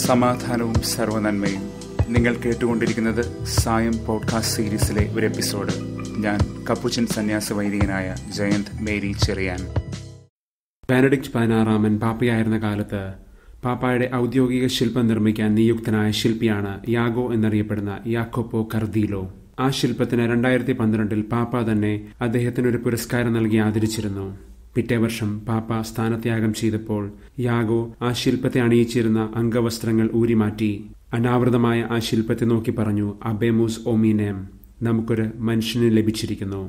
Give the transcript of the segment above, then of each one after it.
സമാധാനവും സർവനന്മയും നിങ്ങൾ കേട്ടുകൊണ്ടിരിക്കുന്നത് സായം പോഡ്കാസ്റ്റ് സീരീസിലെ ഒരു എപ്പിസോഡ് ഞാൻ കപ്പുച്ചൻ സന്യാസ വൈദികനായ ജയന്ത് മേരി ചെറിയാൻ ബെനഡിക്റ്റ് പതിനാറാമൻ പാപ്പയായിരുന്ന കാലത്ത് പാപ്പായുടെ ഔദ്യോഗിക ശില്പം നിർമ്മിക്കാൻ നിയുക്തനായ ശില്പിയാണ് യാഗോ എന്നറിയപ്പെടുന്ന യാക്കോപ്പോ കർദീലോ ആ ശില്പത്തിന് രണ്ടായിരത്തി പന്ത്രണ്ടിൽ പാപ്പ തന്നെ അദ്ദേഹത്തിന് ഒരു പുരസ്കാരം നൽകി ആദരിച്ചിരുന്നു പിറ്റേ വർഷം പാപ്പ സ്ഥാനത്യാഗം ചെയ്തപ്പോൾ യാഗോ ആ ശില്പത്തെ അണിയിച്ചിരുന്ന അംഗവസ്ത്രങ്ങൾ ഊരിമാറ്റി അനാവൃതമായ ആ ശില്പത്തെ നോക്കി പറഞ്ഞു അബേമൂസ് ഒമീനേം നമുക്കൊരു മനുഷ്യന് ലഭിച്ചിരിക്കുന്നു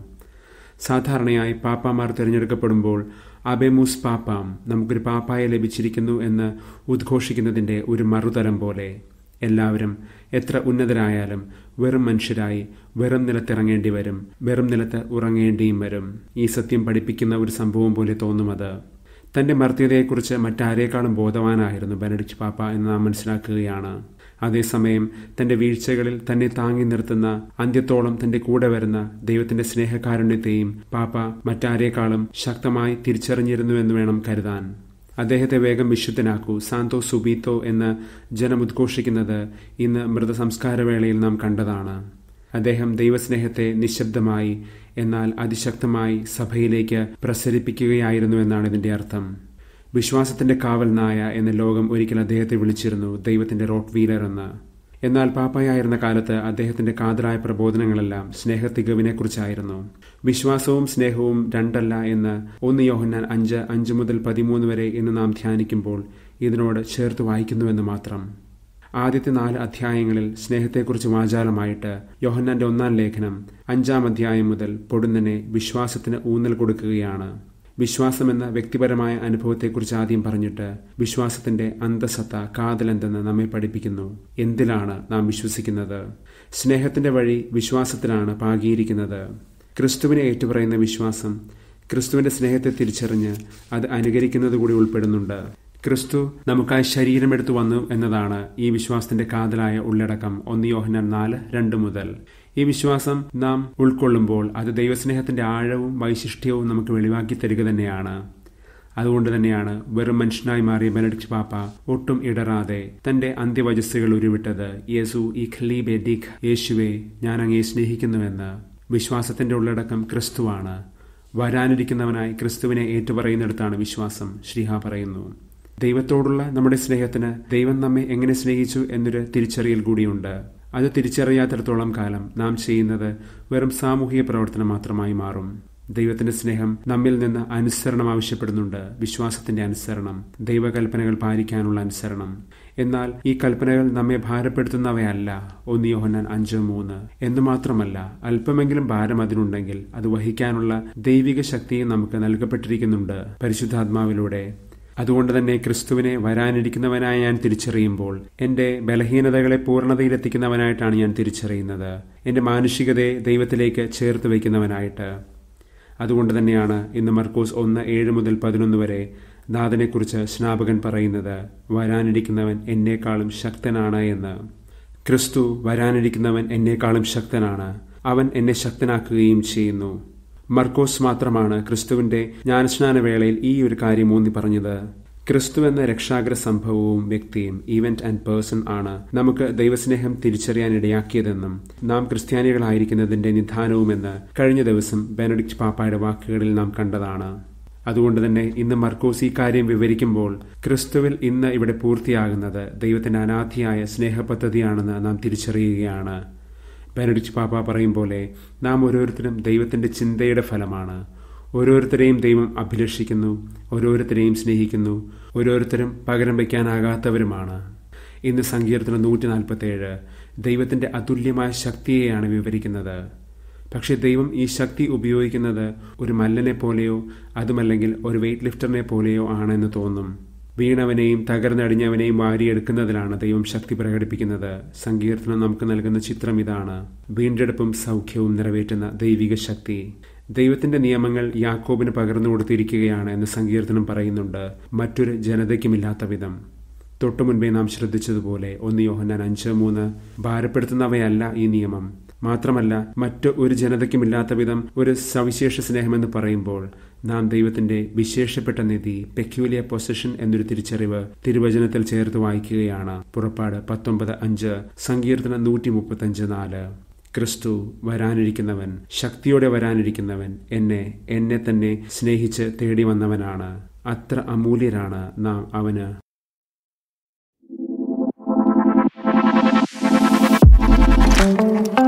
സാധാരണയായി പാപ്പാമാർ തിരഞ്ഞെടുക്കപ്പെടുമ്പോൾ അബേമൂസ് പാപ്പാം നമുക്കൊരു പാപ്പായെ ലഭിച്ചിരിക്കുന്നു എന്ന് ഉദ്ഘോഷിക്കുന്നതിൻ്റെ ഒരു മറുതരം പോലെ എല്ലാവരും എത്ര ഉന്നതരായാലും വെറും മനുഷ്യരായി വെറും നിലത്തിറങ്ങേണ്ടി വരും വെറും നിലത്ത് ഉറങ്ങേണ്ടിയും വരും ഈ സത്യം പഠിപ്പിക്കുന്ന ഒരു സംഭവം പോലെ തോന്നുമത് തന്റെ മർത്യതയെക്കുറിച്ച് മറ്റാരേക്കാളും ബോധവാനായിരുന്നു ബെനഡിക്റ്റ് പാപ്പ എന്ന് നാം മനസ്സിലാക്കുകയാണ് അതേസമയം തന്റെ വീഴ്ചകളിൽ തന്നെ താങ്ങി നിർത്തുന്ന അന്ത്യത്തോളം തന്റെ കൂടെ വരുന്ന ദൈവത്തിന്റെ സ്നേഹകാരുണ്യത്തെയും പാപ്പ മറ്റാരേക്കാളും ശക്തമായി തിരിച്ചറിഞ്ഞിരുന്നുവെന്ന് വേണം കരുതാൻ അദ്ദേഹത്തെ വേഗം വിശുദ്ധനാക്കൂ സാന്തോ സുബീത്തോ എന്ന് ജനം ഉദ്ഘോഷിക്കുന്നത് ഇന്ന് മൃതസംസ്കാരവേളയിൽ നാം കണ്ടതാണ് അദ്ദേഹം ദൈവസ്നേഹത്തെ നിശബ്ദമായി എന്നാൽ അതിശക്തമായി സഭയിലേക്ക് പ്രസരിപ്പിക്കുകയായിരുന്നു എന്നാണ് ഇതിന്റെ അർത്ഥം വിശ്വാസത്തിന്റെ കാവൽ നായ എന്ന ലോകം ഒരിക്കൽ അദ്ദേഹത്തെ വിളിച്ചിരുന്നു ദൈവത്തിന്റെ റോട്ട് വീലർ എന്ന് എന്നാൽ പാപ്പായായിരുന്ന കാലത്ത് അദ്ദേഹത്തിന്റെ കാതലായ പ്രബോധനങ്ങളെല്ലാം സ്നേഹത്തികവിനെക്കുറിച്ചായിരുന്നു വിശ്വാസവും സ്നേഹവും രണ്ടല്ല എന്ന് ഒന്ന് യോഹന്നാൻ അഞ്ച് അഞ്ച് മുതൽ പതിമൂന്ന് വരെ എന്ന് നാം ധ്യാനിക്കുമ്പോൾ ഇതിനോട് ചേർത്ത് വായിക്കുന്നുവെന്ന് മാത്രം ആദ്യത്തെ നാല് അധ്യായങ്ങളിൽ സ്നേഹത്തെക്കുറിച്ച് വാചാലമായിട്ട് യോഹന്നാന്റെ ഒന്നാം ലേഖനം അഞ്ചാം അധ്യായം മുതൽ പൊടുന്നനെ വിശ്വാസത്തിന് ഊന്നൽ കൊടുക്കുകയാണ് വിശ്വാസമെന്ന വ്യക്തിപരമായ അനുഭവത്തെക്കുറിച്ച് ആദ്യം പറഞ്ഞിട്ട് വിശ്വാസത്തിന്റെ അന്തസത്ത കാതലെന്തെന്ന് നമ്മെ പഠിപ്പിക്കുന്നു എന്തിലാണ് നാം വിശ്വസിക്കുന്നത് സ്നേഹത്തിന്റെ വഴി വിശ്വാസത്തിലാണ് പാകിയിരിക്കുന്നത് ക്രിസ്തുവിനെ ഏറ്റുപറയുന്ന വിശ്വാസം ക്രിസ്തുവിന്റെ സ്നേഹത്തെ തിരിച്ചറിഞ്ഞ് അത് അനുകരിക്കുന്നത് കൂടി ഉൾപ്പെടുന്നുണ്ട് ക്രിസ്തു നമുക്കായി ശരീരമെടുത്തു വന്നു എന്നതാണ് ഈ വിശ്വാസത്തിന്റെ കാതലായ ഉള്ളടക്കം ഒന്ന് യോഹനൻ നാല് രണ്ട് മുതൽ ഈ വിശ്വാസം നാം ഉൾക്കൊള്ളുമ്പോൾ അത് ദൈവസ്നേഹത്തിന്റെ ആഴവും വൈശിഷ്ട്യവും നമുക്ക് വെളിവാക്കി തരിക തന്നെയാണ് അതുകൊണ്ട് തന്നെയാണ് വെറും മനുഷ്യനായി മാറിയ ബെനഡിക്റ്റ് പാപ്പ ഒട്ടും ഇടറാതെ തന്റെ അന്ത്യവചസ്സുകൾ ഉരുവിട്ടത് യേസു ഈ ഖലീബെ ഡിഖ് യേശുവെ ഞാൻ അങ്ങേ സ്നേഹിക്കുന്നുവെന്ന് വിശ്വാസത്തിന്റെ ഉള്ളടക്കം ക്രിസ്തുവാണ് വരാനിരിക്കുന്നവനായി ക്രിസ്തുവിനെ ഏറ്റുപറയുന്നിടത്താണ് വിശ്വാസം ശ്രീഹ പറയുന്നു ദൈവത്തോടുള്ള നമ്മുടെ സ്നേഹത്തിന് ദൈവം നമ്മെ എങ്ങനെ സ്നേഹിച്ചു എന്നൊരു തിരിച്ചറിയൽ കൂടിയുണ്ട് അത് തിരിച്ചറിയാത്തിടത്തോളം കാലം നാം ചെയ്യുന്നത് വെറും സാമൂഹിക പ്രവർത്തനം മാത്രമായി മാറും ദൈവത്തിന്റെ സ്നേഹം നമ്മിൽ നിന്ന് അനുസരണം ആവശ്യപ്പെടുന്നുണ്ട് വിശ്വാസത്തിന്റെ അനുസരണം ദൈവകൽപ്പനകൾ പാലിക്കാനുള്ള അനുസരണം എന്നാൽ ഈ കൽപ്പനകൾ നമ്മെ ഭാരപ്പെടുത്തുന്നവയല്ല ഒന്ന് യോഹന്നാൻ അഞ്ച് മൂന്ന് എന്ന് മാത്രമല്ല അല്പമെങ്കിലും ഭാരം അതിനുണ്ടെങ്കിൽ അത് വഹിക്കാനുള്ള ദൈവിക ശക്തിയും നമുക്ക് നൽകപ്പെട്ടിരിക്കുന്നുണ്ട് പരിശുദ്ധാത്മാവിലൂടെ അതുകൊണ്ട് തന്നെ ക്രിസ്തുവിനെ വരാനിരിക്കുന്നവനായി ഞാൻ തിരിച്ചറിയുമ്പോൾ എന്റെ ബലഹീനതകളെ പൂർണ്ണതയിലെത്തിക്കുന്നവനായിട്ടാണ് ഞാൻ തിരിച്ചറിയുന്നത് എന്റെ മാനുഷികതയെ ദൈവത്തിലേക്ക് ചേർത്ത് വയ്ക്കുന്നവനായിട്ട് അതുകൊണ്ട് തന്നെയാണ് ഇന്ന് മർക്കോസ് ഒന്ന് ഏഴ് മുതൽ പതിനൊന്ന് വരെ നാഥനെക്കുറിച്ച് സ്നാപകൻ പറയുന്നത് വരാനിരിക്കുന്നവൻ എന്നേക്കാളും ശക്തനാണ് എന്ന് ക്രിസ്തു വരാനിരിക്കുന്നവൻ എന്നേക്കാളും ശക്തനാണ് അവൻ എന്നെ ശക്തനാക്കുകയും ചെയ്യുന്നു മർക്കോസ് മാത്രമാണ് ക്രിസ്തുവിന്റെ ജ്ഞാനസ്നാന വേളയിൽ ഈ ഒരു കാര്യം ഊന്നി പറഞ്ഞത് ക്രിസ്തു എന്ന രക്ഷാഗ്ര സംഭവവും വ്യക്തിയും ഈവന്റ് ആൻഡ് പേഴ്സൺ ആണ് നമുക്ക് ദൈവസ്നേഹം തിരിച്ചറിയാൻ ഇടയാക്കിയതെന്നും നാം ക്രിസ്ത്യാനികളായിരിക്കുന്നതിന്റെ നിധാനവുമെന്ന് കഴിഞ്ഞ ദിവസം ബെനഡിക്റ്റ് പാപ്പായുടെ വാക്കുകളിൽ നാം കണ്ടതാണ് അതുകൊണ്ട് തന്നെ ഇന്ന് മർക്കോസ് ഈ കാര്യം വിവരിക്കുമ്പോൾ ക്രിസ്തുവിൽ ഇന്ന് ഇവിടെ പൂർത്തിയാകുന്നത് ദൈവത്തിന്റെ അനാഥിയായ സ്നേഹപദ്ധതിയാണെന്ന് നാം തിരിച്ചറിയുകയാണ് ബെനഡിക്റ്റ് പാപ്പ പറയും പോലെ നാം ഓരോരുത്തരും ദൈവത്തിന്റെ ചിന്തയുടെ ഫലമാണ് ഓരോരുത്തരെയും ദൈവം അഭിലഷിക്കുന്നു ഓരോരുത്തരെയും സ്നേഹിക്കുന്നു ഓരോരുത്തരും പകരം വയ്ക്കാനാകാത്തവരുമാണ് ഇന്ന് സങ്കീർത്തനം നൂറ്റി നാൽപ്പത്തേഴ് ദൈവത്തിന്റെ അതുല്യമായ ശക്തിയെയാണ് വിവരിക്കുന്നത് പക്ഷെ ദൈവം ഈ ശക്തി ഉപയോഗിക്കുന്നത് ഒരു മല്ലനെ പോലെയോ അതുമല്ലെങ്കിൽ ഒരു വെയ്റ്റ് ലിഫ്റ്ററിനെ പോലെയോ ആണെന്ന് തോന്നും വീണവനെയും തകർന്നടിഞ്ഞവനെയും വാരിയെടുക്കുന്നതിലാണ് ദൈവം ശക്തി പ്രകടിപ്പിക്കുന്നത് സങ്കീർത്തനം നമുക്ക് നൽകുന്ന ചിത്രം ഇതാണ് വീണ്ടെടുപ്പും സൗഖ്യവും നിറവേറ്റുന്ന ദൈവിക ശക്തി ദൈവത്തിന്റെ നിയമങ്ങൾ യാക്കോബിന് പകർന്നു കൊടുത്തിരിക്കുകയാണ് എന്ന് സങ്കീർത്തനം പറയുന്നുണ്ട് മറ്റൊരു ജനതയ്ക്കുമില്ലാത്ത വിധം തൊട്ടു മുൻപേ നാം ശ്രദ്ധിച്ചതുപോലെ ഒന്ന് യോഹന്നാൻ അഞ്ച് മൂന്ന് ഭാരപ്പെടുത്തുന്നവയല്ല ഈ നിയമം മാത്രമല്ല മറ്റു ഒരു ജനതയ്ക്കുമില്ലാത്ത വിധം ഒരു സവിശേഷ സ്നേഹമെന്ന് പറയുമ്പോൾ നാം ദൈവത്തിന്റെ വിശേഷപ്പെട്ട നിധി പെക്യൂലിയ പൊസഷൻ എന്നൊരു തിരിച്ചറിവ് തിരുവചനത്തിൽ ചേർത്ത് വായിക്കുകയാണ് പുറപ്പാട് പത്തൊമ്പത് അഞ്ച് സങ്കീർത്തനം നൂറ്റി മുപ്പത്തഞ്ച് നാല് ക്രിസ്തു വരാനിരിക്കുന്നവൻ ശക്തിയോടെ വരാനിരിക്കുന്നവൻ എന്നെ എന്നെ തന്നെ സ്നേഹിച്ച് തേടി വന്നവനാണ് അത്ര അമൂല്യരാണ് നാം അവന് thank you